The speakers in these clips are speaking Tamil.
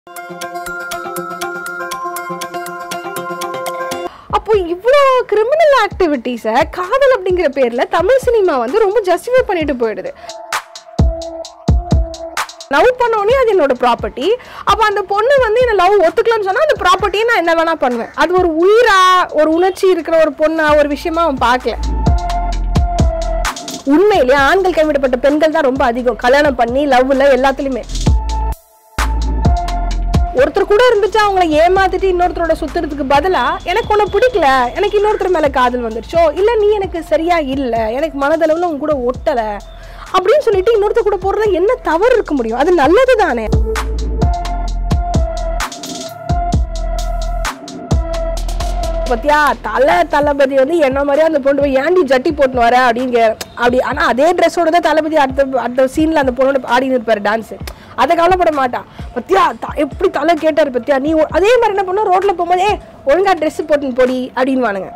அப்போ இவ்வளோ கிரிமினல் ஆக்டிவிட்டீஸை காதல் அப்படிங்கிற பேர்ல தமிழ் சினிமா வந்து ரொம்ப ஜஸ்டிஃபை பண்ணிட்டு போயிடுது லவ் பண்ணோடனே அது என்னோட ப்ராப்பர்ட்டி அப்போ அந்த பொண்ணு வந்து என்ன லவ் ஒத்துக்கலன்னு சொன்னா அந்த ப்ராப்பர்ட்டியை நான் என்ன வேணா பண்ணுவேன் அது ஒரு உயிரா ஒரு உணர்ச்சி இருக்கிற ஒரு பொண்ணா ஒரு விஷயமா அவன் பார்க்கல உண்மையிலேயே ஆண்கள் கைவிடப்பட்ட பெண்கள் தான் ரொம்ப அதிகம் கல்யாணம் பண்ணி லவ்ல எல்லாத்துலயுமே ஒருத்தர் கூட இருந்துச்சு அவங்கள ஏமாத்திட்டு இன்னொருத்தரோட சுத்துறதுக்கு பதிலா எனக்கு உன்னை பிடிக்கல எனக்கு இன்னொருத்தர் மேல காதல் வந்துருச்சோ இல்ல நீ எனக்கு சரியா இல்ல எனக்கு மனதளவுல உன் கூட ஒட்டல அப்படின்னு சொல்லிட்டு இன்னொருத்தர் கூட போறதுல என்ன தவறு இருக்க முடியும் அது நல்லது தானே பத்தியா தலை தளபதி வந்து என்ன மாதிரியா அந்த பொண்ணு போய் ஏன்டி ஜட்டி போட்டுன்னு வர அப்படிங்க அப்படி ஆனா அதே ட்ரெஸ்ஸோட தான் தளபதி அடுத்த அடுத்த சீன்ல அந்த பொண்ணோட ஆடி இருப்பாரு டான்ஸ் அதை கவலைப்பட மாட்டான் பத்தியா த- எப்படி தலை கேட்டாரு பத்தியா நீ ஒ- அதே மாதிரி என்ன பண்ண ரோட்ல போகும்போது ஏ ஒழுங்கா ட்ரெஸ் போட்டுன்னு போடி அப்படின்னு வானுங்க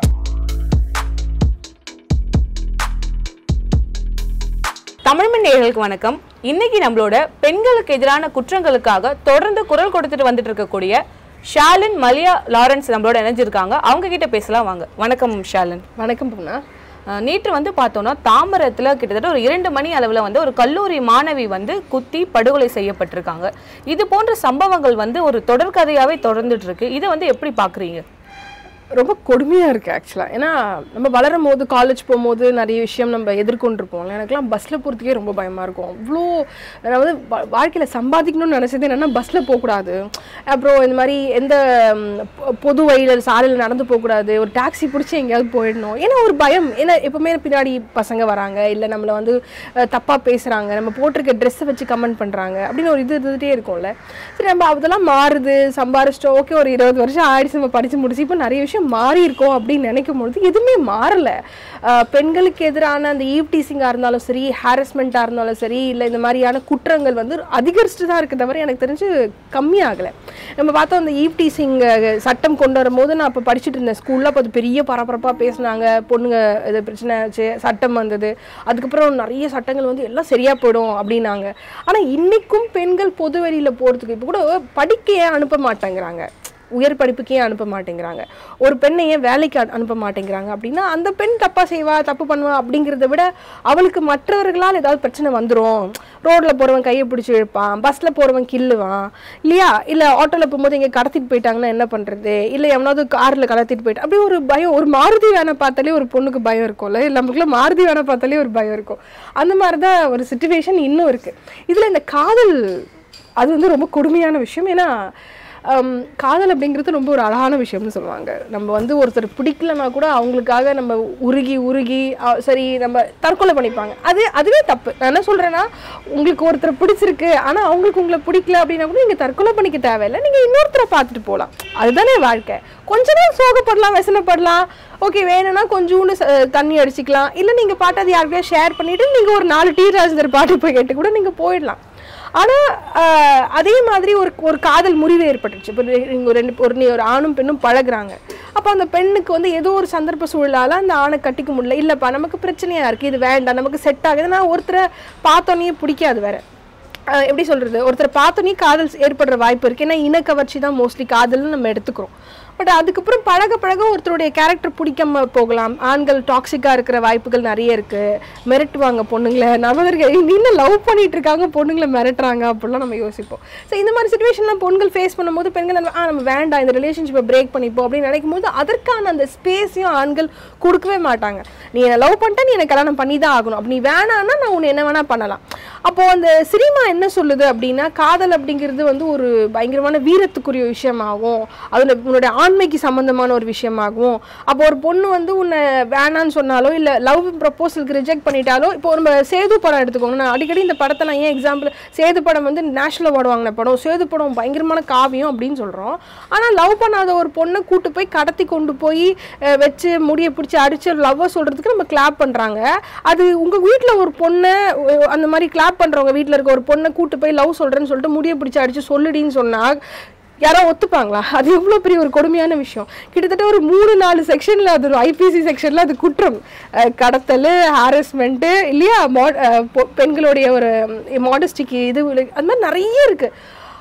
தமிழ்மண் நேயர்களுக்கு வணக்கம் இன்னைக்கு நம்மளோட பெண்களுக்கு எதிரான குற்றங்களுக்காக தொடர்ந்து குரல் கொடுத்துட்டு வந்துட்டு இருக்கக்கூடிய ஷாலின் மலியா லாரன்ஸ் நம்மளோட இணைஞ்சிருக்காங்க அவங்க கிட்ட பேசலாம் வாங்க வணக்கம் ஷாலின் வணக்கம் பொண்ணா அஹ் நேற்று வந்து பார்த்தோம்னா தாம்பரத்துல கிட்டத்தட்ட ஒரு இரண்டு மணி அளவில் வந்து ஒரு கல்லூரி மாணவி வந்து குத்தி படுகொலை செய்யப்பட்டிருக்காங்க இது போன்ற சம்பவங்கள் வந்து ஒரு தொடர்கதையாவே தொடர்ந்துட்டு இருக்கு இதை வந்து எப்படி பாக்குறீங்க ரொம்ப கொடுமையாக இருக்குது ஆக்சுவலாக ஏன்னா நம்ம வளரும் போது காலேஜ் போகும்போது நிறைய விஷயம் நம்ம எதிர்கொண்டிருப்போம் எனக்குலாம் பஸ்ஸில் போகிறதுக்கே ரொம்ப பயமாக இருக்கும் அவ்வளோ நான் வந்து வாழ்க்கையில் சம்பாதிக்கணும்னு நினச்சது என்னென்னா பஸ்ஸில் போகக்கூடாது அப்புறம் இந்த மாதிரி எந்த ம், பொ- பொது வழியில் சாலையில் நடந்து போகக்கூடாது ஒரு டாக்ஸி பிடிச்சி எங்கேயாவது போயிடணும் ஏன்னா ஒரு பயம் ஏன்னா எப்போவுமே பின்னாடி பசங்க வராங்க இல்லை நம்மளை வந்து தப்பாக பேசுகிறாங்க நம்ம போட்டிருக்க ட்ரெஸ்ஸை வச்சு கமெண்ட் பண்ணுறாங்க அப்படின்னு ஒரு இது இருந்துகிட்டே இருக்கும்ல சரி நம்ம அதெல்லாம் மாறுது சம்பாரிச்சிட்டோம் ஓகே ஒரு இருபது வருஷம் ஆயிடுச்சு நம்ம படித்து முடிச்சு இப்போ நிறைய விஷயம் மாறி இருக்கோம் அப்படின்னு நினைக்கும் பொழுது எதுவுமே மாறல அஹ் பெண்களுக்கு எதிரான அந்த ஈவ் டீசிங்காக இருந்தாலும் சரி ஹாரஸ்மெண்ட்டாக இருந்தாலும் சரி இல்லை இந்த மாதிரியான குற்றங்கள் வந்து அதிகரிச்சுட்டு தான் இருக்க தவிர எனக்கு தெரிஞ்சு கம்மியாகலை நம்ம பார்த்தோம் அந்த ஈவ் டீசிங் சட்டம் கொண்டு வரும்போது நான் அப்போ படிச்சுட்டு இருந்தேன் ஸ்கூலில் அப்போ அது பெரிய பரபரப்பாக பேசுனாங்க பொண்ணுங்க இது பிரச்சனை ஆச்சு சட்டம் வந்தது அதுக்கப்புறம் நிறைய சட்டங்கள் வந்து எல்லாம் சரியாக போயிடும் அப்படின்னாங்க ஆனால் இன்னைக்கும் பெண்கள் பொது வெளியில் போகிறதுக்கு இப்போ கூட படிக்க ஏன் அனுப்ப மாட்டேங்கிறாங்க உயர் படிப்புக்கு ஏன் அனுப்ப மாட்டேங்கிறாங்க ஒரு பெண்ணை ஏன் வேலைக்கு அனு- அனுப்ப மாட்டேங்கிறாங்க அப்படின்னா அந்த பெண் தப்பா செய்வா தப்பு பண்ணுவா அப்படிங்கிறத விட அவளுக்கு மற்றவர்களால் ஏதாவது பிரச்சனை வந்துடும் ரோட்ல போறவன் கையை பிடிச்சி இழுப்பான் பஸ்ல போறவன் கில்லுவான் இல்லையா இல்ல ஆட்டோல போகும்போது இங்க கடத்திட்டு போயிட்டாங்கன்னா என்ன பண்றது இல்ல எவனாவது கார்ல கடத்திட்டு போயிட்டு அப்படி ஒரு பயம் ஒரு மாருதி வேனை பார்த்தாலே ஒரு பொண்ணுக்கு பயம் இருக்கும்ல இல்ல நமக்குள்ள மாருதி வேனை பார்த்தாலே ஒரு பயம் இருக்கும் அந்த மாதிரி தான் ஒரு சுச்சுவேஷன் இன்னும் இருக்கு இதுல இந்த காதல் அது வந்து ரொம்ப கொடுமையான விஷயம் ஏன்னா ஹம், காதல் அப்படிங்கிறது ரொம்ப ஒரு அழகான விஷயம்னு சொல்லுவாங்க நம்ம வந்து ஒருத்தர் பிடிக்கலனா கூட அவங்களுக்காக நம்ம உருகி உருகி அ, சரி நம்ம தற்கொலை பண்ணிப்பாங்க அது அதுவே தப்பு நான் என்ன சொல்றேன்னா உங்களுக்கு ஒருத்தர் பிடிச்சிருக்கு ஆனா அவங்களுக்கு உங்களை பிடிக்கல அப்படின்னா கூட நீங்க தற்கொலை பண்ணிக்க தேவையில்லை நீங்க இன்னொருத்தரை பார்த்துட்டு போகலாம் அதுதானே வாழ்க்கை கொஞ்ச நாள் சோகப்படலாம் వ్యసனப்படலாம் ஓகே வேணும்னா கொஞ்சோண்டு ச- தண்ணி அடிச்சுக்கலாம் இல்லை நீங்கள் பாட்டு அது யாருக்கையா ஷேர் பண்ணிட்டு நீங்கள் ஒரு நாலு டீ ராஜேந்தர் பாட்டு போய் கேட்டு கூட நீங்கள் போயிடலாம் ஆனால் அதே மாதிரி ஒரு ஒரு காதல் முறிவு ஏற்பட்டுச்சு இப்போ நீங்கள் ஒரு ரெண்டு ஒரு நீ ஒரு ஆணும் பெண்ணும் பழகுறாங்க அப்போ அந்த பெண்ணுக்கு வந்து ஏதோ ஒரு சந்தர்ப்ப சூழலால் அந்த ஆணை கட்டிக்க முடியல இல்லைப்பா நமக்கு பிரச்சனையாக இருக்குது இது வேண்டாம் நமக்கு செட் ஆகுது நான் ஒருத்தரை பார்த்தோன்னே பிடிக்காது வேற அஹ் எப்படி சொல்றது ஒருத்தர் பார்த்தோன்னே காதல் ஏற்படுற வாய்ப்பு இருக்கு ஏன்னா இனக்கவர்ச்சி தான் மோஸ்ட்லி காதல்னு நம்ம எடுத்துக்கிறோம் பட் அதுக்கப்புறம் பழக பழக ஒருத்தருடைய கேரக்டர் பிடிக்காம போகலாம் ஆண்கள் டாக்ஸிக்காக இருக்கிற வாய்ப்புகள் நிறைய இருக்கு மிரட்டுவாங்க பொண்ணுங்களை நபர்கள் இன்னும் லவ் பண்ணிட்டு இருக்காங்க பொண்ணுங்களை மிரட்டுறாங்க அப்படிலாம் நம்ம யோசிப்போம் ஸோ இந்த மாதிரி சுச்சுவேஷன்லாம் பொண்கள் ஃபேஸ் பண்ணும்போது பெண்கள் நம்ம, ஆ நம்ம வேண்டாம் இந்த ரிலேஷன்ஷிப்பை பிரேக் பண்ணிப்போம் அப்படின்னு நினைக்கும் போது அதற்கான அந்த ஸ்பேஸையும் ஆண்கள் கொடுக்கவே மாட்டாங்க நீ என்னை லவ் பண்ணிட்டா நீ எனக்கு கல்யாணம் பண்ணி தான் ஆகணும் அப்படி வேணான்னா நான் உன்னை என்ன வேணா பண்ணலாம் அப்போ அந்த சினிமா என்ன சொல்லுது அப்படின்னா காதல் அப்படிங்கிறது வந்து ஒரு பயங்கரமான வீரத்துக்குரிய விஷயமாகும் அது உன்னுடைய ஆண்மைக்கு சம்பந்தமான ஒரு விஷயமாகும் அப்போ ஒரு பொண்ணு வந்து உன்னை வேணான்னு சொன்னாலோ இல்லை லவ் ப்ரப்போசலுக்கு ரிஜெக்ட் பண்ணிட்டாலோ இப்போ நம்ம சேது படம் எடுத்துக்கோங்க நான் அடிக்கடி இந்த படத்தை நான் ஏன் எக்ஸாம்பிள் சேது படம் வந்து நேஷனல் அவார்டு வாங்கின படம் சேது படம் பயங்கரமான காவியம் அப்படின்னு சொல்கிறோம் ஆனால் லவ் பண்ணாத ஒரு பொண்ணை கூட்டு போய் கடத்தி கொண்டு போய் அஹ், வச்சு முடியை பிடிச்சி அடிச்சு லவ்வை சொல்கிறதுக்கு நம்ம கிளாப் பண்ணுறாங்க அது உங்கள் வீட்டில் ஒரு பொண்ணை அஹ், அந்த மாதிரி கிளாப் பண்ணுறவங்க வீட்டில் இருக்க ஒரு பொண்ணை கூட்டு போய் லவ் சொல்கிறேன்னு சொல்லிட்டு முடியை பிடிச்சி அடிச்சு சொல்லுடின்னு சொன்னால் யாரோ ஒத்துப்பாங்களா அது எவ்வளோ பெரிய ஒரு கொடுமையான விஷயம் கிட்டத்தட்ட ஒரு மூணு நாலு செக்ஷனில் அது ஒரு ஐபிசி செக்ஷனில் அது குற்றம் அஹ், கடத்தல் ஹாரஸ்மெண்ட்டு இல்லையா மோ அஹ், பொ- பெண்களுடைய ஒரு மாடஸ்டிக்கு இது விழு- அது மாதிரி நிறைய இருக்குது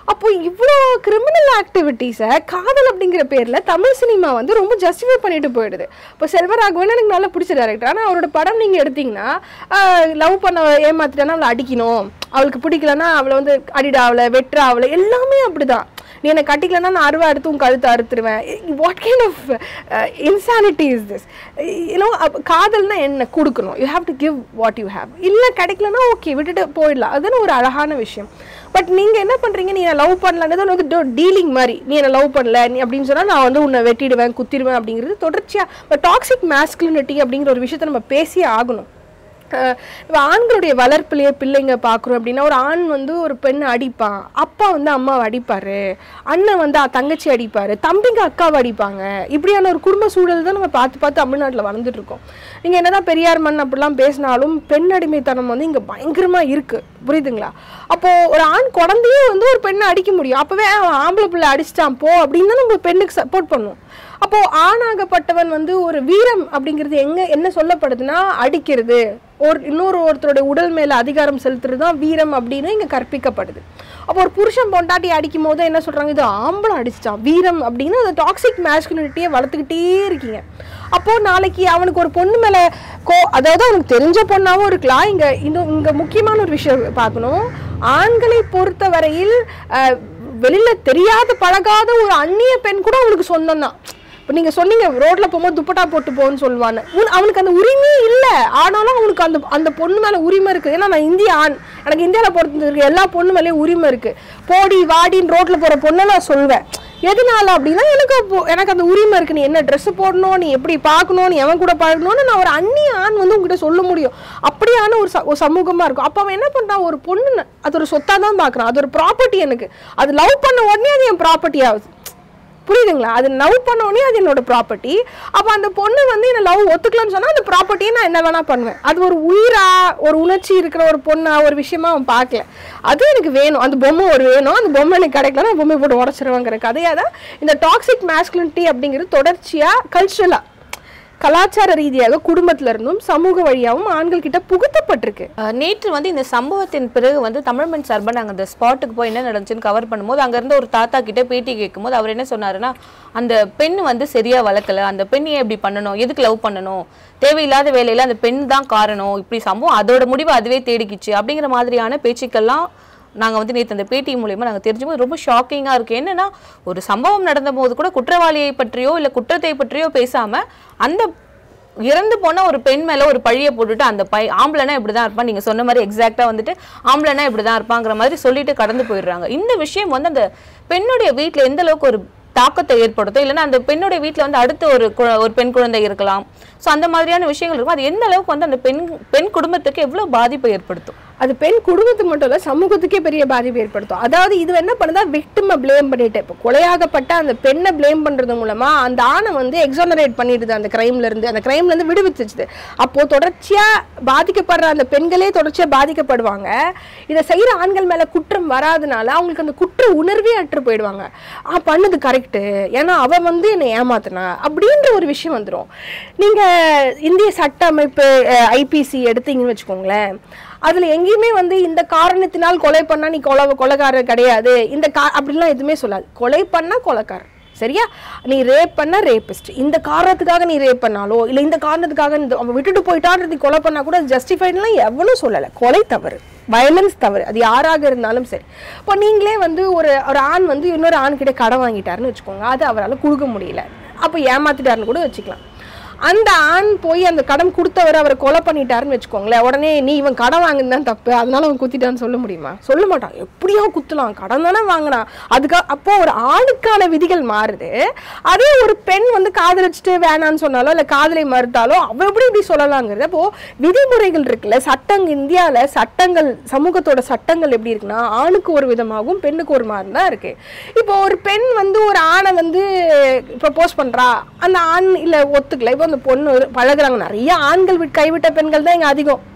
அப்போ இவ்வளோ கிரிமினல் ஆக்டிவிட்டீஸை காதல் அப்படிங்கிற பேர்ல தமிழ் சினிமா வந்து ரொம்ப ஜஸ்டிஃபை பண்ணிட்டு போயிடுது இப்போ செல்வராகவன் எனக்கு நல்லா பிடிச்ச டேரக்டர் ஆனால் அவரோட படம் நீங்க எடுத்தீங்கன்னா லவ் பண்ண ஏமாத்திட்டானா அவளை அடிக்கணும் அவளுக்கு பிடிக்கலன்னா அவளை வந்து அடிடா அவளை வெட்டுறா அவளை எல்லாமே அப்படிதான் நீ என்னை கட்டிக்கலன்னா நான் அருவா எடுத்து உன் கழுத்தை அறுத்துருவேன் what kind of insanity is this you know காதல்னா என்ன கொடுக்கணும் you have to give what you have இல்லை கிடைக்கலன்னா ஓகே விட்டுட்டு போயிடலாம் அதுன்னு ஒரு அழகான விஷயம் பட் நீங்கள் என்ன பண்ணுறீங்க நீ என்ன லவ் பண்ணலன்றது வந்து டீலிங் மாதிரி நீ என்ன லவ் பண்ணல நீ அப்படின்னு சொன்னால் நான் வந்து உன்னை வெட்டிடுவேன் குத்திடுவேன் அப்படிங்கிறது தொடர்ச்சியாக இப்போ டாக்ஸிக் மேஸ்குலினிட்டி அப்படிங்கிற ஒரு விஷயத்தை நம்ம பேசியே ஆகணும் அஹ் இப்ப ஆண்களுடைய வளர்ப்புலயே பிள்ளைங்க பார்க்குறோம் அப்படின்னா ஒரு ஆண் வந்து ஒரு பெண்ணை அடிப்பான் அப்பா வந்து அம்மாவை அடிப்பாரு அண்ணன் வந்து அ- தங்கச்சி அடிப்பாரு தம்பிங்க அக்காவை அடிப்பாங்க இப்படியான ஒரு குடும்ப சூழல் தான் நம்ம பார்த்து பார்த்து தமிழ்நாட்டில் வளர்ந்துட்டு இருக்கோம் நீங்கள் என்னதான் பெரியார் மண் அப்படிலாம் பேசினாலும் பெண் அடிமைத்தனம் வந்து இங்கே பயங்கரமாக இருக்கு புரியுதுங்களா அப்போ ஒரு ஆண் குழந்தையே வந்து ஒரு பெண்ணை அடிக்க முடியும் அப்பவே அவன் ஆம்பளை பிள்ளை அடிச்சிட்டான் போ அப்படின்னு தான் நம்ம பெண்ணுக்கு சப்போர்ட் பண்ணுவோம் அப்போ ஆணாகப்பட்டவன் வந்து ஒரு வீரம் அப்படிங்கிறது எங்க என்ன சொல்லப்படுதுன்னா அடிக்கிறது ஒரு இன்னொரு ஒருத்தருடைய உடல் மேல அதிகாரம் செலுத்துறது தான் வீரம் அப்படின்னு இங்க கற்பிக்கப்படுது அப்போ ஒரு புருஷன் பொண்டாட்டி அடிக்கும் போது என்ன சொல்றாங்க இது ஆம்பளை அடிச்சிட்டான் வீரம் அப்படின்னு அந்த டாக்ஸிக் மேஸ்குலிட்டியை வளர்த்துக்கிட்டே இருக்கீங்க அப்போ நாளைக்கு அவனுக்கு ஒரு பொண்ணு மேல கோ அதாவது அவனுக்கு தெரிஞ்ச பொண்ணாவும் இருக்கலாம் இங்க இன்னும் இங்க முக்கியமான ஒரு விஷயம் பார்க்கணும் ஆண்களை பொறுத்த வரையில் அஹ், வெளியில தெரியாத பழகாத ஒரு அந்நிய பெண் கூட அவனுக்கு சொந்தம் தான் இப்போ நீங்கள் சொன்னீங்க ரோட்ல போகும்போது துப்பட்டா போட்டு போன்னு சொல்லுவான்னு உன் அவனுக்கு அந்த உரிமையே இல்லை ஆனாலும் அவனுக்கு அந்த அந்த பொண்ணு மேலே உரிமை இருக்குது ஏன்னா நான் இந்திய ஆண் எனக்கு இந்தியாவில் பொறுத்து இருக்கு எல்லா பொண்ணு மேலேயும் உரிமை இருக்குது போடி வாடின்னு ரோட்டில் போகிற பொண்ணை நான் சொல்வேன் எதனால அப்படின்னா எனக்கு அப்போ- எனக்கு அந்த உரிமை இருக்கு நீ என்ன Dress போடணும் நீ எப்படி பார்க்கணும் நீ எவன் கூட பழகணும்னு நான் ஒரு அந்நிய ஆண் வந்து உங்ககிட்ட சொல்ல முடியும் அப்படியான ஒரு ச- ஒரு சமூகமா இருக்கும் அப்போ அவன் என்ன பண்றான் ஒரு பொண்ணு ந- அது ஒரு சொத்தா தான் பார்க்கறான் அது ஒரு ப்ராப்பர்ட்டி எனக்கு அது லவ் பண்ண உடனே அது என் ப்ராப்பர்ட்டி ஆகுது புரியுதுங்களா அது லவ் பண்ண உடனே அது என்னோட ப்ராப்பர்ட்டி அப்போ அந்த பொண்ணு வந்து என்ன லவ் ஒத்துக்கலன்னு சொன்னா அந்த ப்ராப்பர்ட்டியை நான் என்ன வேணா பண்ணுவேன் அது ஒரு உயிரா ஒரு உணர்ச்சி இருக்கிற ஒரு பொண்ணா ஒரு விஷயமா அவன் பார்க்கல அது எனக்கு வேணும் அந்த பொம்மை ஒரு வேணும் அந்த பொம்மை எனக்கு கிடைக்கல நான் பொம்மை போட்டு உடச்சிருவாங்கிற கதையாக தான் இந்த டாக்ஸிக் மேஸ்குலினிட்டி அப்படிங்கிறது தொடர்ச்சியா கல்ச்சுரலா கலாச்சார ரீதியாக குடும்பத்துல இருந்தும் சமூக வழியாகவும் ஆண்கள் கிட்ட புகுத்தப்பட்டிருக்கு அஹ் நேற்று வந்து இந்த சம்பவத்தின் பிறகு வந்து தமிழ்மண் சார்பாக நாங்கள் அந்த ஸ்பாட்டுக்கு போய் என்ன நடந்துச்சுன்னு கவர் பண்ணும்போது அங்க இருந்த ஒரு தாத்தா கிட்ட பேட்டி கேட்கும்போது அவர் என்ன சொன்னாருன்னா அந்த பெண் வந்து சரியா வளர்க்கல அந்த பெண் ஏன் இப்படி பண்ணணும் எதுக்கு லவ் பண்ணணும் தேவையில்லாத வேலையில அந்த பெண் தான் காரணம் இப்படி சம்பவம் அதோட முடிவு அதுவே தேடிக்கிச்சு அப்படிங்கிற மாதிரியான பேச்சுக்கள்லாம் நாங்கள் வந்து நேற்று அந்த பேட்டி மூலியமா நாங்கள் தெரிஞ்சும்போது ரொம்ப ஷாக்கிங்காக இருக்குது என்னன்னா ஒரு சம்பவம் நடந்த போது கூட குற்றவாளியை பற்றியோ இல்லை குற்றத்தை பற்றியோ பேசாம அந்த இறந்து போன ஒரு பெண் மேல ஒரு பழிய போட்டுட்டு அந்த பை ஆம்பளைனா இப்படிதான் இருப்பான் நீங்க சொன்ன மாதிரி எக்ஸாக்டா வந்துட்டு ஆம்பளைனா இப்படிதான் இருப்பாங்கிற மாதிரி சொல்லிட்டு கடந்து போயிடுறாங்க இந்த விஷயம் வந்து அந்த பெண்ணுடைய வீட்ல எந்த அளவுக்கு ஒரு தாக்கத்தை ஏற்படுத்தும் இல்லைன்னா அந்த பெண்ணுடைய வீட்ல வந்து அடுத்து ஒரு கு- ஒரு பெண் குழந்தை இருக்கலாம் ஸோ அந்த மாதிரியான விஷயங்கள் இருக்கும் அது எந்த அளவுக்கு வந்து அந்த பெண் பெண் குடும்பத்துக்கு எவ்வளவு பாதிப்பை ஏற்படுத்தும் அது பெண் குடும்பத்துக்கு மட்டும் இல்ல சமூகத்துக்கே பெரிய பாதிப்பு ஏற்படுத்தும் அதாவது இது என்ன பண்ணுதா விக்டிமை ப்ளேம் பண்ணிட்டு இப்போ கொலையாகப்பட்ட அந்த பெண்ணை ப்ளேம் பண்றது மூலமா அந்த ஆணை வந்து எக்ஸானரேட் பண்ணிடுது அந்த கிரைம்ல இருந்து அந்த கிரைம்ல இருந்து விடுவிச்சுது அப்போ தொடர்ச்சியா பாதிக்கப்படுற அந்த பெண்களே தொடர்ச்சியா பாதிக்கப்படுவாங்க இதை செய்யற ஆண்கள் மேல குற்றம் வராதனால அவங்களுக்கு அந்த குற்ற உணர்வே அற்று போயிடுவாங்க ஆ பண்ணுது கரெக்டு ஏன்னா அவ வந்து என்னை ஏமாத்தினா அப்படின்ற ஒரு விஷயம் வந்துடும் நீங்க இந்திய சட்ட அமைப்பு ஐபிசி எடுத்தீங்கன்னு வச்சுக்கோங்களேன் அதுல எங்கேயுமே வந்து இந்த காரணத்தினால் கொலை பண்ணா நீ கொலை கொலைக்காரர் கிடையாது இந்த கா அப்படிலாம் எதுவுமே சொல்லாது கொலை பண்ணா கொலைக்காரர் சரியா நீ ரேப் பண்ணா ரேபிஸ்ட் இந்த காரணத்துக்காக நீ ரேப் பண்ணாலோ இல்ல இந்த காரணத்துக்காக இந்த அவன் விட்டுட்டு போயிட்டான்னு நீ கொலை பண்ணா கூட ஜஸ்டிஃபைட்லாம் எவனும் சொல்லலை கொலை தவறு வயலன்ஸ் தவறு அது யாராக இருந்தாலும் சரி இப்போ நீங்களே வந்து ஒரு ஒரு ஆண் வந்து இன்னொரு ஆண் கிட்ட கடன் வாங்கிட்டாருன்னு வச்சுக்கோங்க அது அவரால் கொடுக்க முடியல அப்போ ஏமாத்திட்டாருன்னு கூட வச்சுக்கலாம் அந்த ஆண் போய் அந்த கடன் கொடுத்தவர் அவரை கொலை பண்ணிட்டாருன்னு வச்சுக்கோங்களேன் உடனே நீ இவன் கடன் வாங்குனது தான் தப்பு அதனால அவன் குத்திட்டான்னு சொல்ல முடியுமா சொல்ல மாட்டான் எப்படியோ குத்தலாம் கடன் தானே வாங்கினான் அதுக்கா அப்போ ஒரு ஆணுக்கான விதிகள் மாறுது அதே ஒரு பெண் வந்து காதலிச்சுட்டு வேணான்னு சொன்னாலோ இல்லை காதலை மறுத்தாலோ அவ எப்படி இப்படி சொல்லலாங்கிறது அப்போ விதிமுறைகள் இருக்குல்ல சட்டங்க இந்தியாவில் சட்டங்கள் சமூகத்தோட சட்டங்கள் எப்படி இருக்குன்னா ஆணுக்கு ஒரு விதமாகவும் பெண்ணுக்கு ஒரு மாதிரி தான் இருக்கு இப்போ ஒரு பெண் வந்து ஒரு ஆணை வந்து ப்ரப்போஸ் பண்றா அந்த ஆண் இல்ல ஒத்துக்கல இப்போ அந்த பொண்ணு பழகுறாங்க நிறைய ஆண்கள் விட்டு கைவிட்ட பெண்கள் தான் இங்க அதிகம்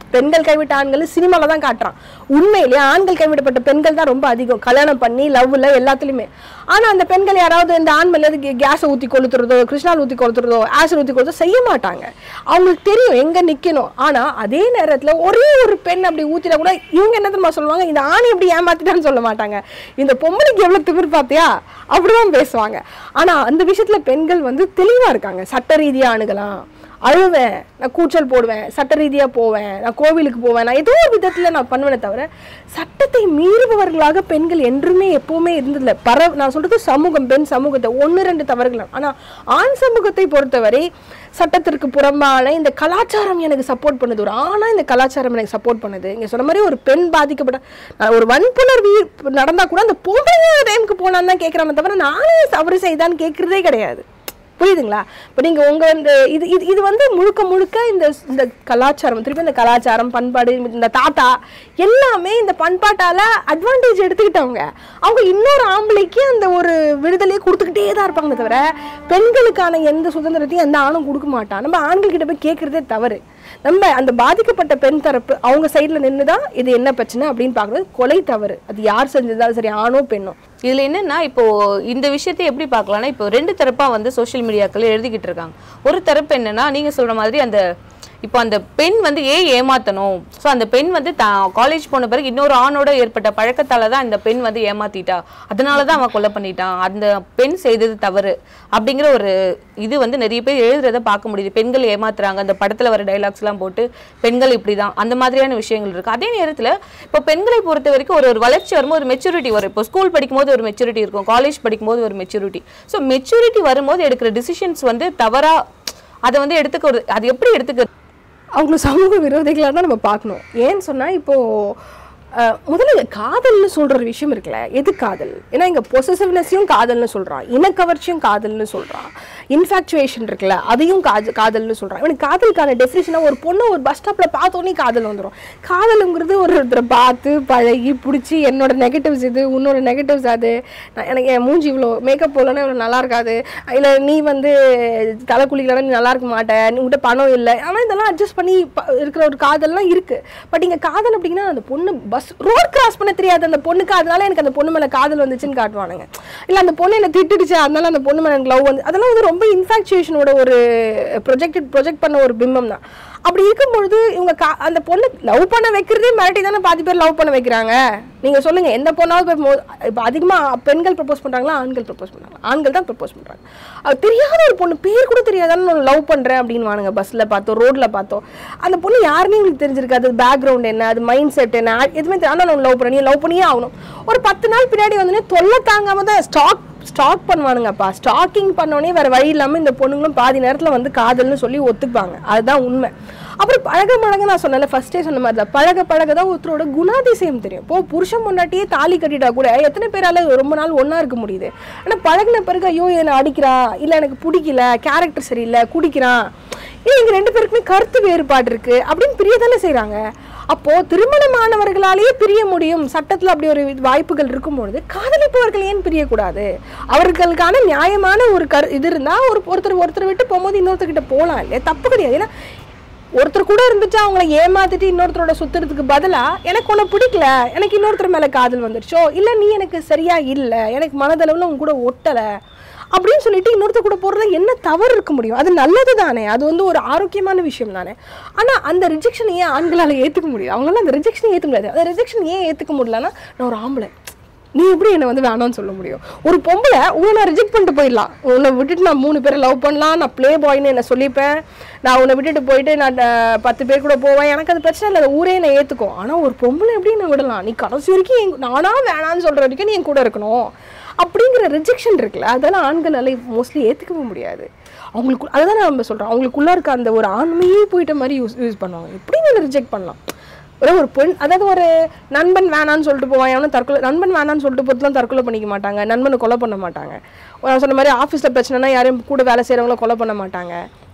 பெண்கள் கைவிட்ட ஆண்கள் சினிமால தான் காட்டுறான் உண்மையிலேயே ஆண்கள் கைவிடப்பட்ட பெண்கள் தான் ரொம்ப அதிகம் கல்யாணம் பண்ணி லவ்ல எல்லாத்துலயுமே ஆனா அந்த பெண்கள் யாராவது இந்த ஆண் மேல கேஸை ஊத்தி கொளுத்துறதோ கிருஷ்ணால் ஊத்தி கொளுத்துறதோ ஆசிட் ஊத்தி கொளுத்தோ செய்ய மாட்டாங்க அவங்களுக்கு தெரியும் எங்க நிக்கணும் ஆனா அதே நேரத்துல ஒரே ஒரு பெண் அப்படி ஊத்தினா கூட இவங்க என்ன தெரியுமா சொல்லுவாங்க இந்த ஆணை எப்படி ஏமாத்திட்டான்னு சொல்ல மாட்டாங்க இந்த பொம்பளைக்கு எவ்வளவு திமிர் பார்த்தியா அப்படிதான் பேசுவாங்க ஆனா அந்த விஷயத்துல பெண்கள் வந்து தெளிவா இருக்காங்க சட்ட ரீதியா அணுகலாம் அழுவேன் நான் கூச்சல் போடுவேன் சட்ட ரீதியா போவேன் நான் கோவிலுக்கு போவேன் நான் ஏதோ ஒரு விதத்துல நான் பண்ணுவேனே தவிர சட்டத்தை மீறுபவர்களாக பெண்கள் என்றுமே எப்பவுமே இருந்ததில்ல பர நான் சொல்றது சமூகம் பெண் சமூகத்தை ஒன்று ரெண்டு தவறுகள் ஆனா ஆண் சமூகத்தை பொறுத்தவரை சட்டத்திற்கு புறம்பான இந்த கலாச்சாரம் எனக்கு சப்போர்ட் பண்ணுது ஒரு ஆணா இந்த கலாச்சாரம் எனக்கு சப்போர்ட் பண்ணுது இங்க சொன்ன மாதிரி ஒரு பெண் பாதிக்கப்பட்ட நான் ஒரு வன்புணர்வு நடந்தா கூட அந்த பொம்பளை டைமுக்கு போனான்னு தான் கேட்கறாம தவிர நானே தவறு செய்தான்னு கேட்கறதே கிடையாது புரியுதுங்களா இப்போ நீங்க உங்க இந்த இது இது இது வந்து முழுக்க முழுக்க இந்த இந்த கலாச்சாரம் திருப்பி இந்த கலாச்சாரம் பண்பாடு இந்த தாத்தா எல்லாமே இந்த பண்பாட்டால அட்வான்டேஜ் எடுத்துக்கிட்டவங்க அவங்க இன்னொரு ஆம்பளைக்கு அந்த ஒரு விடுதலையை கொடுத்துக்கிட்டே தான் இருப்பாங்க தவிர பெண்களுக்கான எந்த சுதந்திரத்தையும் எந்த ஆணும் கொடுக்க மாட்டான் நம்ம ஆண்கள் கிட்ட போய் கேட்கறதே தவறு நம்ம அந்த பாதிக்கப்பட்ட பெண் தரப்பு அவங்க சைடுல நின்று தான் இது என்ன பிரச்சனை அப்படின்னு பார்க்கறது கொலை தவறு அது யார் செஞ்சதாலும் சரி ஆணோ பெண்ணோ இதுல என்னன்னா இப்போ இந்த விஷயத்தை எப்படி பார்க்கலாம்னா இப்போ ரெண்டு தரப்பா வந்து சோஷியல் மீடியாக்கள் எழுதிக்கிட்டு இருக்காங்க ஒரு தரப்பு என்னன்னா நீங்க சொல்ற மாதிரி அந்த இப்போ அந்த பெண் வந்து ஏன் ஏமாத்தணும் ஸோ அந்த பெண் வந்து தான் காலேஜ் போன பிறகு இன்னொரு ஆணோட ஏற்பட்ட பழக்கத்தால தான் இந்த பெண் வந்து ஏமாத்திட்டா அதனால தான் அவன் கொலை பண்ணிட்டான் அந்த பெண் செய்தது தவறு அப்படிங்கிற ஒரு இது வந்து நிறைய பேர் எழுதுறத பார்க்க முடியுது பெண்கள் ஏமாத்துறாங்க அந்த படத்துல வர டைலாக்ஸ் எல்லாம் போட்டு பெண்கள் இப்படிதான் அந்த மாதிரியான விஷயங்கள் இருக்கு அதே நேரத்துல இப்போ பெண்களை பொறுத்த வரைக்கும் ஒரு ஒரு வளர்ச்சி வரும்போது ஒரு மெச்சூரிட்டி வரும் இப்போ ஸ்கூல் படிக்கும்போது ஒரு மெச்சூரிட்டி இருக்கும் காலேஜ் படிக்கும்போது ஒரு மெச்சூரிட்டி ஸோ மெச்சூரிட்டி வரும்போது எடுக்கிற டிசிஷன்ஸ் வந்து தவறா அதை வந்து எடுத்துக்க ஒரு அது எப்படி எடுத்துக்க அவங்கள சமூக விரோதிகளாக தான் நம்ம பார்க்கணும் ஏன்னு சொன்னால் இப்போது அஹ், முதல்ல காதல்னு சொல்கிற ஒரு விஷயம் இருக்குல்ல எது காதல் ஏன்னா இங்கே பொசசிவ்னஸையும் காதல்னு சொல்கிறான் இனக்கவர்ச்சியும் காதல்னு சொல்கிறான் இன்ஃபேக்சுவேஷன் இருக்குல்ல அதையும் காது காதல்னு சொல்கிறான் இவனுக்கு காதலுக்கான டெஃபினேஷனாக ஒரு பொண்ணு ஒரு பஸ் ஸ்டாப்பில் பார்த்தோன்னே காதல் வந்துடும் காதலுங்கிறது ஒரு ஒருத்தரை பார்த்து பழகி பிடிச்சி என்னோட நெகட்டிவ்ஸ் இது உன்னோட நெகட்டிவ்ஸ் அது நான் எனக்கு என் மூஞ்சி இவ்வளோ மேக்கப் போடலன்னா இவ்வளோ நல்லா இருக்காது இல்லை நீ வந்து தலை குளிக்கலன்னா நீ நல்லா இருக்க மாட்டே நீ உங்கள்கிட்ட பணம் இல்லை ஆனால் இதெல்லாம் அட்ஜஸ்ட் பண்ணி ப- இருக்கிற ஒரு காதல்லாம் இருக்கு பட் இங்கே காதல் அப்படின்னா அந்த பொண்ணு பஸ் ரோட் கிராஸ் பண்ண தெரியாது அந்த பொண்ணுக்கு அதனால எனக்கு அந்த பொண்ணு மேலே காதல் வந்துச்சுன்னு காட்டுவானுங்க இல்லை அந்த பொண்ணு என்ன திட்டுடுச்சு அதனால அந்த பொண்ணு மேலே எனக்கு லவ் வந்து அதெல்லாம் வந்து ரொம்ப இன்ஃபாக்சுவேஷனோட ஒரு ப்ரொஜெக்டட் ப்ரொஜெக்ட் பண்ண ஒரு பிம்பம் தான் அப்படி இருக்கும்பொழுது இவங்க கா அந்த பொண்ணு லவ் பண்ண வைக்கிறதே மிரட்டி தானே பாதி பேர் லவ் பண்ண வைக்கிறாங்க நீங்க சொல்லுங்க எந்த பொண்ணாவது போய் மோ- இப்போ அதிகமா பெண்கள் ப்ரப்போஸ் பண்றாங்களா ஆண்கள் ப்ரப்போஸ் பண்றாங்க ஆண்கள் தான் ப்ரப்போஸ் பண்றாங்க அது தெரியாத ஒரு பொண்ணு பேர் கூட தெரியாதான்னு லவ் பண்றேன் அப்படின்னு வானுங்க பஸ்ல பார்த்தோம் ரோட்ல பார்த்தோம் அந்த பொண்ணு யாருமே உங்களுக்கு தெரிஞ்சிருக்காது பேக்ரவுண்ட் என்ன அது மைண்ட் செட் என்ன அது எதுவுமே தெரியாது ஆனால் லவ் பண்ண நீ லவ் பண்ணியே ஆகணும் ஒரு பத்து நாள் பின்னாடி வந்து தொல்லை தாங்காம தான் ஸ்டாக் ஸ்டாக் பண்ணுவானுங்கப்பா ஸ்டாக்கிங் பண்ணோடனே வேற வழி இல்லாம இந்த பொண்ணுங்களும் பாதி நேரத்துல வந்து காதல்னு சொல்லி ஒத்துப்பாங்க அதுதான் உண்மை அப்புறம் பழக பழக நான் சொன்னேன்ல ஃபர்ஸ்டே சொன்ன மாதிரி தான் பழக பழக தான் ஒருத்தரோட குணாதிசயம் தெரியும் இப்போ புருஷன் முன்னாடியே தாலி கட்டிட்டா கூட எத்தனை பேரால ரொம்ப நாள் ஒண்ணா இருக்க முடியுது ஆனா பழகின பிறகு ஐயோ என்னை அடிக்கிறா இல்ல எனக்கு பிடிக்கல கேரக்டர் சரியில்லை குடிக்கிறான் ஏ இங்க ரெண்டு பேருக்குமே கருத்து வேறுபாடு இருக்கு அப்படின்னு பிரிய தானே செய்றாங்க அப்போ திருமணமானவர்களாலேயே பிரிய முடியும் சட்டத்துல அப்படி ஒரு வாய்ப்புகள் இருக்கும்பொழுது காதலிப்பவர்கள் ஏன் பிரியக்கூடாது அவர்களுக்கான நியாயமான ஒரு கரு இது இருந்தா ஒரு ஒருத்தர் ஒருத்தர் விட்டு போகும்போது இன்னொருத்தர்கிட்ட போகலாம் இல்லையா தப்பு கிடையாது ஏன்னா ஒருத்தர் கூட இருந்துட்டு அவங்கள ஏமாத்திட்டு இன்னொருத்தரோட சுத்துறதுக்கு பதிலா எனக்கு உன்னை பிடிக்கல எனக்கு இன்னொருத்தர் மேல காதல் வந்துருச்சோ இல்ல நீ எனக்கு சரியா இல்ல எனக்கு மனதளவுல உங்க கூட ஒட்டல அப்படின்னு சொல்லிட்டு இன்னொருத்தர் கூட போறதுல என்ன தவறு இருக்க முடியும் அது நல்லது தானே அது வந்து ஒரு ஆரோக்கியமான விஷயம் தானே ஆனா அந்த ரிஜெக்ஷன் ஏன் ஆண்களால ஏத்துக்க முடியும் அவங்களால அந்த ரிஜெக்ஷன் ஏத்துக்க முடியாது அந்த ரிஜெக்ஷன் ஏன் ஏத்துக்க முடியலன்னா நான் ஒரு ஆம்பளை நீ எப்படி என்னை வந்து வேணாம்னு சொல்ல முடியும் ஒரு பொம்பளை உன்னை நான் ரிஜெக்ட் பண்ணிட்டு போயிடலாம் உன்னை விட்டுட்டு நான் மூணு பேரை லவ் பண்ணலாம் நான் ப்ளே பாய்னு என்ன சொல்லிப்பேன் நான் உன்னை விட்டுட்டு போயிட்டு நான் அஹ், பத்து பேர் கூட போவேன் எனக்கு அது பிரச்சனை இல்லை அந்த ஊரே என்னை ஏற்றுக்கும் ஆனால் ஒரு பொம்பளை எப்படி என்ன விடலாம் நீ கடைசி வரைக்கும் என் நானா வேணான்னு சொல்கிற வரைக்கும் நீ என் கூட இருக்கணும் அப்படிங்கிற ரிஜெக்ஷன் இருக்குல்ல அதெல்லாம் ஆண்களால மோஸ்ட்லி ஏற்றுக்கவே முடியாது அவங்களுக்கு அதுதான் நம்ம சொல்கிறோம் அவங்களுக்குள்ள இருக்க அந்த ஒரு ஆண்மையே போயிட்ட மாதிரி யூஸ் யூஸ் பண்ணுவாங்க எப்படி நீ ரிஜெக்ட் பண்ணலாம் ஒரு ஒரு பெண் அதாவது ஒரு நண்பன் வேணான்னு சொல்லிட்டு போவான் எவனும் தற்கொலை நண்பன் வேணான்னு சொல்லிட்டு போட்டுலாம் தற்கொலை பண்ணிக்க மாட்டாங்க நண்பனை கொலை பண்ண மாட்டாங்க நான் சொன்ன மாதிரி ஆஃபீஸில் பிரச்சனைனா யாரையும் கூட வேலை செய்கிறவங்கள கொலை பண்ண மாட்டாங்க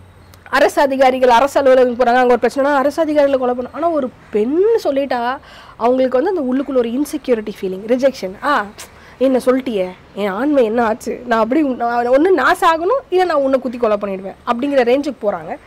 அரசு அதிகாரிகள் அரசு அலுவலகம் போகிறாங்க அங்கே ஒரு பிரச்சனைனா அரசு அதிகாரிகளை கொலை பண்ண ஆனால் ஒரு பெண் சொல்லிட்டா அவங்களுக்கு வந்து அந்த உள்ளுக்குள்ள ஒரு இன்செக்யூரிட்டி ஃபீலிங் ரிஜெக்ஷன் ஆ என்ன சொல்லிட்டியே என் ஆண்மை என்ன ஆச்சு நான் அப்படி ஒன்று நான் சாகணும் இல்லை நான் உன்னை குத்தி கொலை பண்ணிடுவேன் அப்படிங்கிற ரேஞ்சுக்கு போகிறாங்க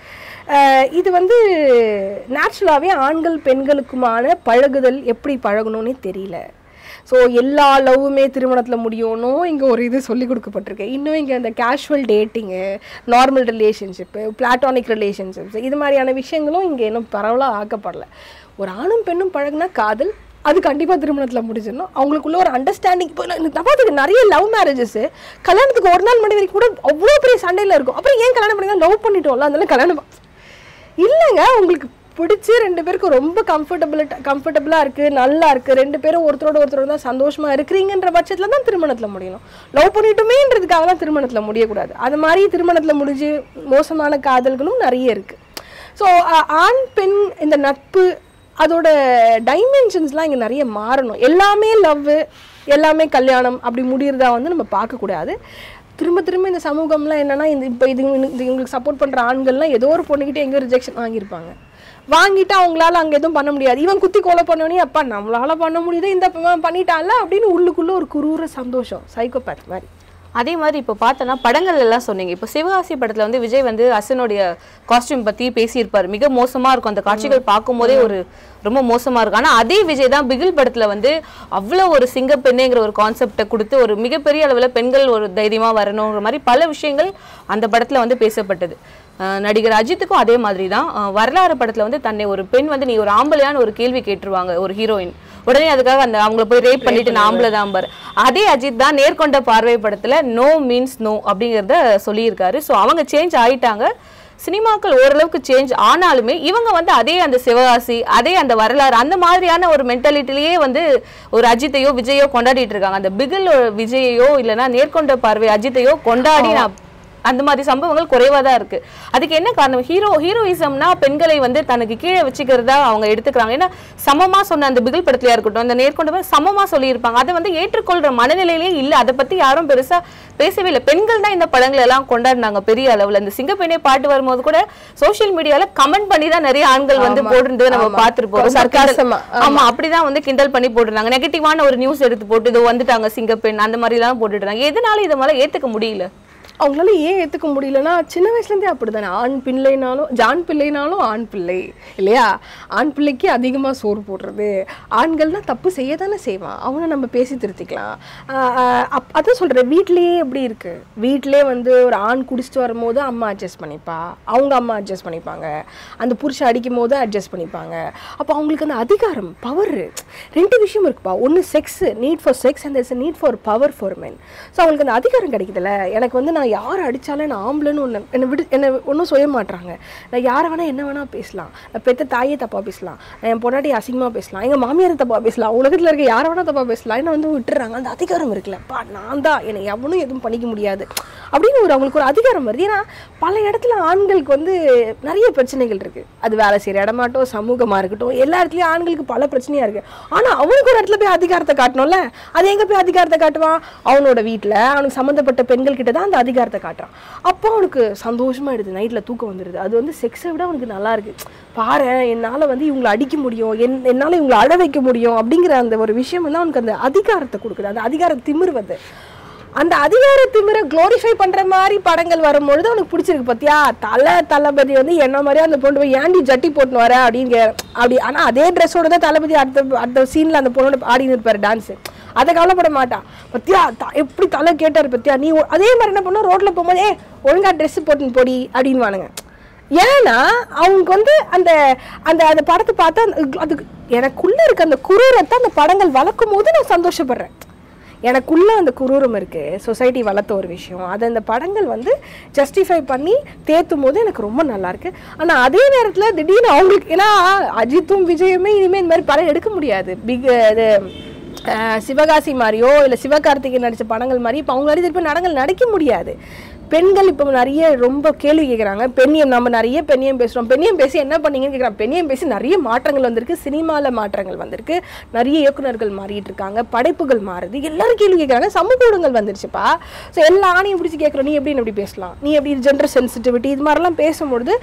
அஹ் இது வந்து நேச்சுரலாகவே ஆண்கள் பெண்களுக்குமான பழகுதல் எப்படி பழகணும்னே தெரியல ஸோ எல்லா லவ்வுமே திருமணத்தில் முடியணும் இங்கே ஒரு இது சொல்லி கொடுக்கப்பட்டிருக்கு இன்னும் இங்கே அந்த casual dating normal relationship platonic relationships இது மாதிரியான விஷயங்களும் இங்கே இன்னும் பரவலாக ஆக்கப்படல ஒரு ஆணும் பெண்ணும் பழகுனா காதல் அது கண்டிப்பாக திருமணத்தில் முடிஞ்சிடணும் அவங்களுக்குள்ள ஒரு அண்டர்ஸ்டாண்டிங் இப்போ நான் பார்த்துக்கு நிறைய லவ் மேரேஜஸ் கல்யாணத்துக்கு ஒரு நாள் மணி வரைக்கும் கூட அவ்வளோ பெரிய சண்டையில் இருக்கும் அப்புறம் ஏன் கல்யாணம் பண்ணி லவ் பண்ணிட்டோம்ல அதனால கல்யாணம் ப- இல்லைங்க உங்களுக்கு பிடிச்சி ரெண்டு பேருக்கும் ரொம்ப கம்ஃபர்டபுள் கம்ஃபர்டபுளாக இருக்குது நல்லா இருக்குது ரெண்டு பேரும் ஒருத்தரோட ஒருத்தரோட தான் சந்தோஷமாக இருக்கிறீங்கன்ற பட்சத்தில் தான் திருமணத்தில் முடியணும் லவ் பண்ணிட்டோமேன்றதுக்காக தான் திருமணத்தில் முடியக்கூடாது அது மாதிரி திருமணத்தில் முடிஞ்சு மோசமான காதல்களும் நிறைய இருக்குது ஸோ ஆண் பெண் இந்த நட்பு அதோட டைமென்ஷன்ஸ்லாம் இங்கே நிறைய மாறணும் எல்லாமே லவ் எல்லாமே கல்யாணம் அப்படி முடியறதா வந்து நம்ம பார்க்கக்கூடாது திரும்ப திரும்ப இந்த சமூகம்லாம் என்னன்னா இந்த இப்போ இது இது இவங்களுக்கு சப்போர்ட் பண்ணுற ஆண்கள்லாம் ஏதோ ஒரு பொண்ணுக்கிட்ட எங்கேயோ ரிஜெக்ஷன் வாங்கியிருப்பாங்க வாங்கிட்டு அவங்களால அங்கே எதுவும் பண்ண முடியாது இவன் குத்தி கொலை பண்ணோடனே அப்பா நம்மளால பண்ண முடியுது இந்த பையன் பண்ணிட்டான்ல அப்படின்னு உள்ளுக்குள்ள ஒரு குரூர சந்தோஷம் சைக்கோபேத் மாதிரி அதே மாதிரி இப்போ பார்த்தோன்னா படங்கள் எல்லாம் சொன்னீங்க இப்போ சிவகாசி படத்துல வந்து விஜய் வந்து அசனுடைய காஸ்டியூம் பத்தி பேசியிருப்பாரு மிக மோசமா இருக்கும் அந்த காட்சிகள் பார்க்கும்போதே ஒரு ரொம்ப மோசமா இருக்கும் ஆனா அதே விஜய் தான் பிகில் படத்துல வந்து அவ்வளவு ஒரு சிங்க பெண்ணேங்கிற ஒரு கான்செப்டை கொடுத்து ஒரு மிகப்பெரிய அளவுல பெண்கள் ஒரு தைரியமா வரணுங்கிற மாதிரி பல விஷயங்கள் அந்த படத்துல வந்து பேசப்பட்டது அஹ் நடிகர் அஜித்துக்கும் அதே மாதிரி தான் அஹ் வரலாறு படத்துல வந்து தன்னை ஒரு பெண் வந்து நீ ஒரு ஆம்பளையான்னு ஒரு கேள்வி கேட்டுருவாங்க ஒரு ஹீரோயின் உடனே அதுக்காக அந்த அவங்கள போய் ரேப் பண்ணிட்டு நான் ஆம்பளை தான் பாரு அதே அஜித் தான் நேர்கொண்ட பார்வை படத்துல நோ மீன்ஸ் நோ அப்படிங்கிறத சொல்லியிருக்காரு ஸோ அவங்க சேஞ்ச் ஆயிட்டாங்க சினிமாக்கள் ஓரளவுக்கு சேஞ்ச் ஆனாலுமே இவங்க வந்து அதே அந்த சிவகாசி அதே அந்த வரலாறு அந்த மாதிரியான ஒரு மென்டாலிட்டிலேயே வந்து ஒரு அஜித்தையோ விஜயோ கொண்டாடிட்டு இருக்காங்க அந்த பிகில் விஜயையோ இல்லைன்னா நேர்கொண்ட பார்வை அஜித்தையோ கொண்டாடி நான் அந்த மாதிரி சம்பவங்கள் குறைவா தான் இருக்கு அதுக்கு என்ன காரணம் ஹீரோ ஹீரோயிசம்னா பெண்களை வந்து தனக்கு கீழே வச்சுக்கிறதா அவங்க எடுத்துக்கிறாங்க ஏன்னா சமமா சொன்ன அந்த பிகில் படத்துலயா இருக்கட்டும் அந்த நேர்கொண்ட சமமா சொல்லியிருப்பாங்க அதை வந்து ஏற்றுக்கொள்ற மனநிலையிலே இல்ல அதை பத்தி யாரும் பெருசா பேசவே இல்லை பெண்கள் தான் இந்த படங்களை எல்லாம் கொண்டாடினாங்க பெரிய அளவுல இந்த சிங்கப்பெண்ணே பாட்டு வரும்போது கூட சோஷியல் மீடியால கமெண்ட் பண்ணி தான் நிறைய ஆண்கள் வந்து ஆமா, போட்டிருந்தது நம்ம ஆமா. பார்த்திருப்போம் ரொம்ப sarcasm-ஆ, கிண்டல். ஆமா அப்படிதான் வந்து கிண்டல் பண்ணி போட்டிருந்தாங்க நெகட்டிவான ஒரு நியூஸ் எடுத்து போட்டு இதோ வந்துட்டாங்க சிங்கப்பெண் அந்த மாதிரி எல்லாம் போட்டுட்டு இருந்தாங்க எதனால இதை மேல ஏத்துக்க முடியல அவங்களால ஏன் ஏற்றுக்க முடியலன்னா சின்ன வயசுலேருந்தே அப்படி தானே ஆண் பிள்ளைனாலும் ஜான் பிள்ளைனாலும் ஆண் பிள்ளை இல்லையா ஆண் பிள்ளைக்கு அதிகமாக சோறு போடுறது ஆண்கள்னா தப்பு செய்ய தானே செய்வான் அவனை நம்ம பேசி திருத்திக்கலாம் ஆஹ் ஆஹ் அப் அதான் சொல்கிறேன் வீட்லேயே எப்படி இருக்கு வீட்டிலே வந்து ஒரு ஆண் குடிச்சிட்டு வரும்போது அம்மா அட்ஜஸ்ட் பண்ணிப்பா அவங்க அம்மா அட்ஜஸ்ட் பண்ணிப்பாங்க அந்த புருஷன் அடிக்கும் போது அட்ஜஸ்ட் பண்ணிப்பாங்க அப்போ அவங்களுக்கு அந்த அதிகாரம் பவர் ரெண்டு விஷயம் இருக்குப்பா ஒன்று sex need for sex and it's need for power for men so அவங்களுக்கு அந்த அதிகாரம் கிடைக்குதுல்ல எனக்கு வந்து நான் யார் அடித்தாலும் நான் ஆம்பளைன்னு ஒன்று என்னை விடு என்னை ஒன்றும் சொல்ல மாட்றாங்க நான் யாரை வேணால் என்ன வேணால் பேசலாம் நான் பெத்த தாயே தப்பாக பேசலாம் நான் என் பொண்டாட்டி அசிங்கமாக பேசலாம் எங்கள் மாமியாரை தப்பாக பேசலாம் உலகத்தில் இருக்க யாரை வேணால் தப்பாக பேசலாம் என்ன வந்து விட்டுறாங்க அந்த அதிகாரம் இருக்குல்ல பா நான் தான் என்னை எவனும் எதுவும் பண்ணிக்க முடியாது அப்படின்னு ஒரு அவங்களுக்கு ஒரு அதிகாரம் வருது ஏன்னா பல இடத்துல ஆண்களுக்கு வந்து நிறைய பிரச்சனைகள் இருக்குது அது வேலை செய்கிற இடமாட்டும் சமூகமாக இருக்கட்டும் எல்லா இடத்துலையும் ஆண்களுக்கு பல பிரச்சனையாக இருக்குது ஆனால் அவனுக்கு ஒரு இடத்துல போய் அதிகாரத்தை காட்டணும்ல அது எங்கே போய் அதிகாரத்தை காட்டுவான் அவனோட வீட்டில் அவனுக்கு சம்மந்தப்பட்ட பெண்கள் கிட்ட தான் அந்த அதிகாரத்தை காட்டுறான் அப்போ அவனுக்கு சந்தோஷமாயிடுது நைட்டில் தூக்கம் வந்துடுது அது வந்து செக்ஸை விட அவனுக்கு நல்லா இருக்கு பாரு என்னால் வந்து இவங்களை அடிக்க முடியும் என் என்னால் இவங்களை அழ வைக்க முடியும் அப்படிங்கிற அந்த ஒரு விஷயம் வந்து அவனுக்கு அந்த அதிகாரத்தை கொடுக்குது அந்த அதிகார திமிர் வந்து அந்த அதிகார திமிரை க்ளோரிஃபை பண்ற மாதிரி படங்கள் வரும்பொழுது அவனுக்கு பிடிச்சிருக்கு பாத்தியா தலை தளபதி வந்து என்ன மாதிரியே அந்த பொண்ணு போய் ஏன்டி ஜட்டி போட்டுன்னு வர அப்படின்னு கே- அப்படி ஆனா அதே ட்ரெஸ்ஸோட தான் தளபதி அடுத்த அடுத்த சீன்ல அந்த பொண்ணோட ஆடின்னு இருப்பாரு டான்ஸ் அதை கவலைப்பட மாட்டான் பத்தியா த- எப்படி தலை கேட்டாரு பத்தியா நீ ஒ- அதே மாதிரி என்ன பண்ண ரோட்ல போகும்போது ஏ ஒழுங்கா ட்ரெஸ் போட்டுன்னு போடி அப்படின்வானுங்க ஏன்னா அவங்களுக்கு வந்து அந்த அந்த அந்த படத்தை பார்த்தா அந்த- அது எனக்குள்ள இருக்க அந்த குரூரத்தை அந்த படங்கள் வளர்க்கும் போது நான் சந்தோஷப்படுறேன் எனக்குள்ள அந்த குரூரம் இருக்கு சொசைட்டி வளர்த்த ஒரு விஷயம் அதை அந்த படங்கள் வந்து ஜஸ்டிஃபை பண்ணி தேத்தும் போது எனக்கு ரொம்ப நல்லா இருக்கு ஆனா அதே நேரத்துல திடீர்னு அவங்களுக்கு ஏன்னா அஜித்தும் விஜயுமே இனிமே இந்த மாதிரி படம் எடுக்க முடியாது பிக் இது அஹ், சிவகாசி மாதிரியோ இல்லை சிவகார்த்திகேயன் நடித்த படங்கள் மாதிரி இப்போ அவங்க திருப்பி நடங்கள் நடிக்க முடியாது பெண்கள் இப்போ நிறைய ரொம்ப கேள்வி கேட்குறாங்க பெண்ணியம் நம்ம நிறைய பெண்ணியம் பேசுகிறோம் பெண்ணியம் பேசி என்ன பண்ணீங்கன்னு கேட்குறாங்க பெண்ணியம் பேசி நிறைய மாற்றங்கள் வந்திருக்கு சினிமாவில் மாற்றங்கள் வந்திருக்கு நிறைய இயக்குனர்கள் மாறிட்டு இருக்காங்க படைப்புகள் மாறுது எல்லாரும் கேள்வி கேட்குறாங்க சமூக ஊடகங்கள் வந்துருச்சுப்பா ஸோ எல்லா ஆணையும் பிடிச்சி கேட்குறோம் நீ எப்படி இப்படி பேசலாம் நீ எப்படி ஜெண்டர் சென்சிட்டிவிட்டி இது மாதிரிலாம் பேசும்பொழுது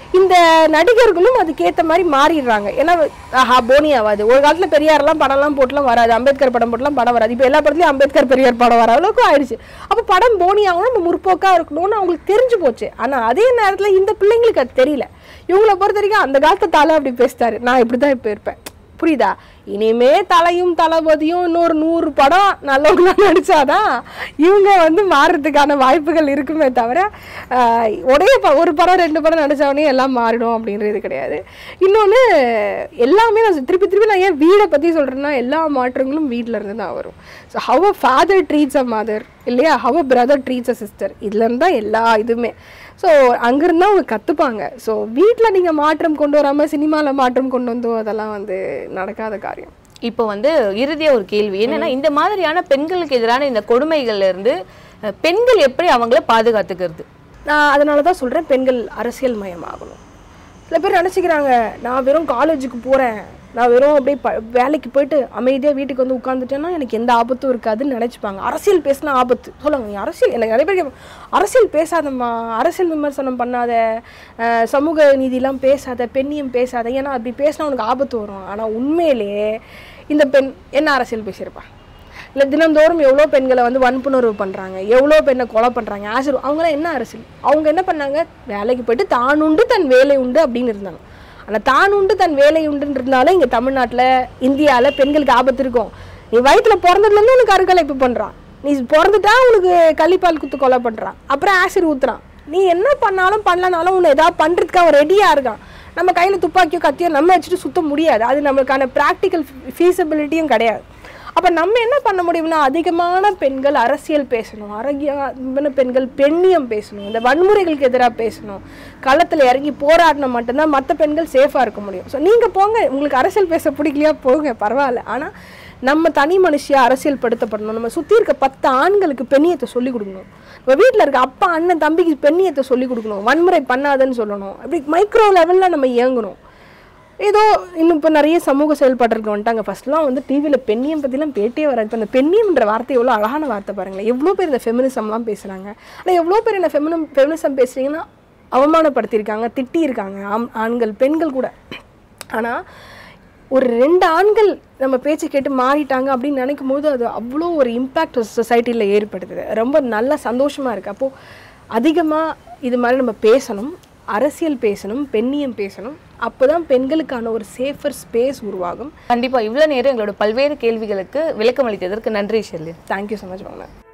இந்த நடிகர்களும் அதுக்கேற்ற மாதிரி மாறிடுறாங்க ஏன்னா ஆஹா போனி ஆகாது ஒரு காலத்தில் பெரியார்லாம் படம்லாம் போட்டுலாம் வராது அம்பேத்கர் படம் போட்டுலாம் படம் வராது இப்போ எல்லா படத்துலையும் அம்பேத்கர் பெரியார் படம் வர அளவுக்கு ஆயிடுச்சு அப்போ படம் போனி ஆகணும் நம்ம முற்போக்காக இருக்கணும்னு அவங்களுக்கு தெரிஞ்சு போச்சு ஆனால் அதே நேரத்தில் இந்த பிள்ளைங்களுக்கு அது தெரியல இவங்கள பொறுத்த வரைக்கும் அந்த காலத்து தலை அப்படி பேசிட்டாரு நான் இப்படி தான் இப்போ இருப்பேன் புரியுதா இனிமே தலையும் தளபதியும் இன்னொரு நூறு படம் நல்லவங்களா நடிச்சாதான் இவங்க வந்து மாறுறதுக்கான வாய்ப்புகள் இருக்குமே தவிர ஆஹ், ஒரே ப ஒரு படம் ரெண்டு படம் நடிச்சவனே எல்லாம் மாறிடும் அப்படின்றது கிடையாது இன்னொன்று எல்லாமே நான் திருப்பி திருப்பி நான் ஏன் வீடை பற்றி சொல்கிறேன்னா எல்லா மாற்றங்களும் வீட்டில் இருந்து தான் வரும் so how a father treats a mother இல்லையா how a brother treats a sister இதுலேருந்து தான் எல்லா இதுவுமே ஸோ அங்கேருந்து அவங்க கற்றுப்பாங்க ஸோ வீட்டில் நீங்கள் மாற்றம் கொண்டு வராமல் சினிமாவில் மாற்றம் கொண்டு வந்தோ அதெல்லாம் வந்து நடக்காத காரியம் இப்போ வந்து இறுதியா ஒரு கேள்வி என்னன்னா இந்த மாதிரியான பெண்களுக்கு எதிரான இந்த கொடுமைகள்ல இருந்து அஹ், பெண்கள் எப்படி அவங்கள பாதுகாத்துக்கிறது நான் அதனால தான் சொல்கிறேன் பெண்கள் அரசியல் மயமாகணும் சில பேர் நினச்சிக்கிறாங்க நான் வெறும் காலேஜுக்கு போகிறேன் நான் வெறும் அப்படியே ப வேலைக்கு போயிட்டு அமைதியாக வீட்டுக்கு வந்து உட்காந்துட்டேன்னா எனக்கு எந்த ஆபத்தும் இருக்காதுன்னு நினச்சிப்பாங்க அரசியல் பேசினா ஆபத்து சொல்லுங்க நீ அரசியல் எனக்கு நிறைய பேர் கேட்பாங்க, அரசியல் பேசாதம்மா அரசியல் விமர்சனம் பண்ணாத அஹ், சமூக நீதிலாம் பேசாத பெண்ணியம் பேசாத ஏன்னா அப்படி பேசினா உனக்கு ஆபத்து வரும் ஆனால் உண்மையிலேயே இந்த பெண் என்ன அரசியல் பேசியிருப்பா இல்லை தினந்தோறும் எவ்வளோ பெண்களை வந்து வன்புணர்வு பண்ணுறாங்க எவ்வளோ பெண்ணை கொலை பண்ணுறாங்க ஆசிர் அவங்களாம் என்ன அரசியல் அவங்க என்ன பண்ணாங்க வேலைக்கு போயிட்டு தான் உண்டு தன் வேலை உண்டு அப்படின்னு இருந்தாங்க ஆனால் தான் உண்டு தன் வேலை உண்டுன்னு இருந்தாலும் இங்கே தமிழ்நாட்டில் இந்தியாவில் பெண்களுக்கு ஆபத்து இருக்கும் நீ வயிற்றுல பிறந்ததுலேருந்து உனக்கு அறுக்கலைப்பு பண்ணுறான் நீ பிறந்துட்டா உனக்கு கள்ளிப்பால் குத்து கொலை பண்ணுறான் அப்புறம் ஆசிட் ஊத்துறான் நீ என்ன பண்ணாலும் பண்ணலனாலும் உன்னை ஏதாவது பண்ணுறதுக்கு அவன் ரெடியாக இருக்கான் நம்ம கையில் துப்பாக்கியோ கத்தியோ நம்ம வச்சுட்டு சுத்த முடியாது அது நம்மளுக்கான ப்ராக்டிக்கல் ஃபீஸபிலிட்டியும் கிடையாது அப்போ நம்ம என்ன பண்ண முடியும்னா அதிகமான பெண்கள் அரசியல் பேசணும் அரகியமான பெண்கள் பெண்ணியம் பேசணும் இந்த வன்முறைகளுக்கு எதிராக பேசணும் களத்தில் இறங்கி போராடினா மட்டும்தான் மற்ற பெண்கள் சேஃபாக இருக்க முடியும் ஸோ நீங்கள் போங்க உங்களுக்கு அரசியல் பேச பிடிக்கலையா போங்க பரவாயில்ல ஆனால் நம்ம தனி மனுஷியா அரசியல் படுத்தப்படணும் நம்ம சுற்றி இருக்க பத்து ஆண்களுக்கு பெண்ணியத்தை சொல்லிக் கொடுக்கணும் நம்ம வீட்டில் இருக்க அப்பா அண்ணன் தம்பிக்கு பெண்ணியத்தை சொல்லிக் கொடுக்கணும் வன்முறை பண்ணாதன்னு சொல்லணும் அப்படி மைக்ரோ லெவலில் நம்ம இயங்கணும் ஏதோ இன்னும் இப்போ நிறைய சமூக செயல்பாடுகள் வந்துட்டாங்க ஃபர்ஸ்ட்லாம் வந்து டிவியில் பெண்ணியம் பற்றிலாம் பேட்டியே வராது இப்போ இந்த பெண்ணியம்ன்ற வார்த்தை எவ்வளோ அழகான வார்த்தை பாருங்களேன் எவ்வளோ பேர் இந்த ஃபெமினிசம்லாம் பேசுகிறாங்க ஆனால் எவ்வளோ பேர் இந்த ஃபெமினம் ஃபெமினிசம் பேசுறீங்கன்னா அவமானப்படுத்தியிருக்காங்க திட்டியிருக்காங்க ஆம் ஆண்கள் பெண்கள் கூட ஆனால் ஒரு ரெண்டு ஆண்கள் நம்ம பேச்சு கேட்டு மாறிட்டாங்க அப்படின்னு நினைக்கும் போது அது அவ்வளோ ஒரு இம்பேக்ட் சொசைட்டியில் ஏற்படுத்துது ரொம்ப நல்ல சந்தோஷமாக இருக்குது அப்போது அதிகமாக இது மாதிரி நம்ம பேசணும் அரசியல் பேசணும் பெண்ணியம் பேசணும் அப்போ தான் பெண்களுக்கான ஒரு சேஃபர் ஸ்பேஸ் உருவாகும் கண்டிப்பா இவ்வளவு நேரம் எங்களோட பல்வேறு கேள்விகளுக்கு விளக்கம் அளித்ததற்கு நன்றி ஷெல்லி தேங்க்யூ ஸோ மச் வாங்க